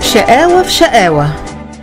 شقاوة في شقاوة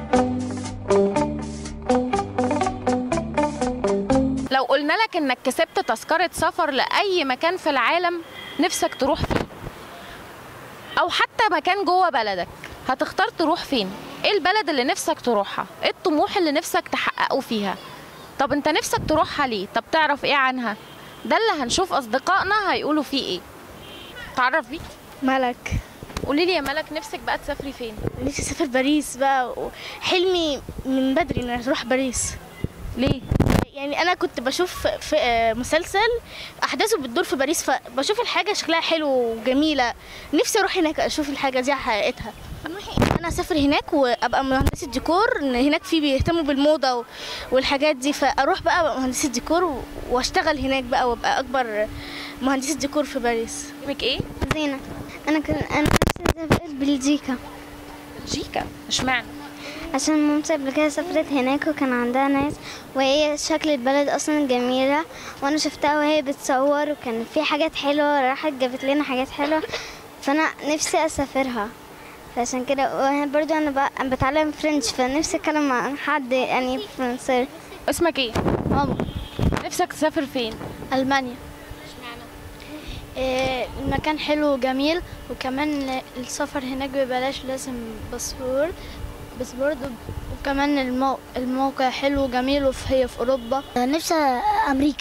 لو قلنا لك انك كسبت تذكرة سفر لأي مكان في العالم نفسك تروح فيه أو حتى مكان جوه بلدك هتختار تروح فين؟ ايه البلد اللي نفسك تروحها؟ ايه الطموح اللي نفسك تحققه فيها؟ طب انت نفسك تروحها ليه؟ طب تعرف ايه عنها؟ ده اللي هنشوف أصدقائنا هيقولوا فيه ايه تعرف بيك؟ ملك قولي لي يا ملك نفسك بقى تسافري فين؟ نفسي اسافر باريس بقى حلمي من بدري ان أنا اروح باريس ليه؟ يعني انا كنت بشوف في آه، مسلسل احداثه بتدور في باريس فبشوف الحاجه شكلها حلو وجميله نفسي اروح هناك اشوف الحاجه دي على حقيقتها انا اسافر هناك وابقى مهندسه ديكور ان هناك في بيهتموا بالموضه و- والحاجات دي فاروح بقى أبقى مهندسه ديكور و- واشتغل هناك بقى وابقى اكبر مهندسه ديكور في باريس اسمك ايه؟ زينة أنا كنت أنا نفسي أسافر بلجيكا بلجيكا اشمعنى؟ عشان مامتي قبل كده سافرت هناك وكان عندها ناس وهي شكل البلد أصلا جميلة وأنا شفتها وهي بتصور وكان في حاجات حلوة راحت جابت لنا حاجات حلوة فأنا نفسي أسافرها فعشان كده وأنا برضو أنا بقى- بتعلم فرنش فنفسي أتكلم مع حد يعني فرنسي اسمك ايه؟ ماما نفسك تسافر فين؟ المانيا آه، المكان حلو وجميل وكمان السفر هناك ببلاش لازم باسبور بس برضه وكمان المو... الموقع حلو وجميل وهي في اوروبا نفسي امريكا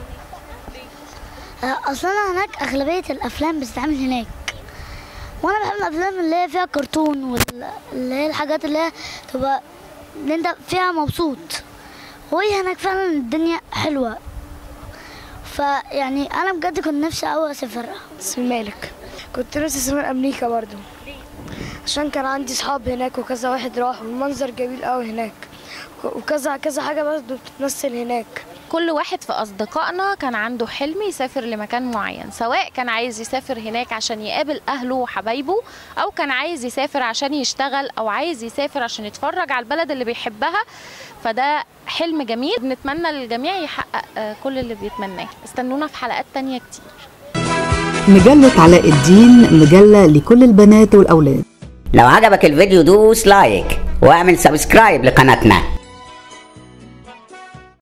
اصلا هناك اغلبيه الافلام بتتعمل هناك وانا بحب الافلام اللي هي فيها كرتون واللي هي الحاجات اللي هي تبقى اللي انت فيها مبسوط وهي هناك فعلا الدنيا حلوه فيعني انا بجد كنت نفسي قوي اسافرها اسمي مالك كنت نفسي اسافر امريكا برضه عشان كان عندي صحاب هناك وكذا واحد راح والمنظر جميل قوي هناك وكذا كذا حاجه برضه بتتمثل هناك كل واحد في أصدقائنا كان عنده حلم يسافر لمكان معين سواء كان عايز يسافر هناك عشان يقابل أهله وحبايبه أو كان عايز يسافر عشان يشتغل أو عايز يسافر عشان يتفرج على البلد اللي بيحبها فده حلم جميل بنتمنى للجميع يحقق آه، كل اللي بيتمناه استنونا في حلقات تانية كتير مجلة علاء الدين مجلة لكل البنات والأولاد لو عجبك الفيديو دوس لايك واعمل سبسكرايب لقناتنا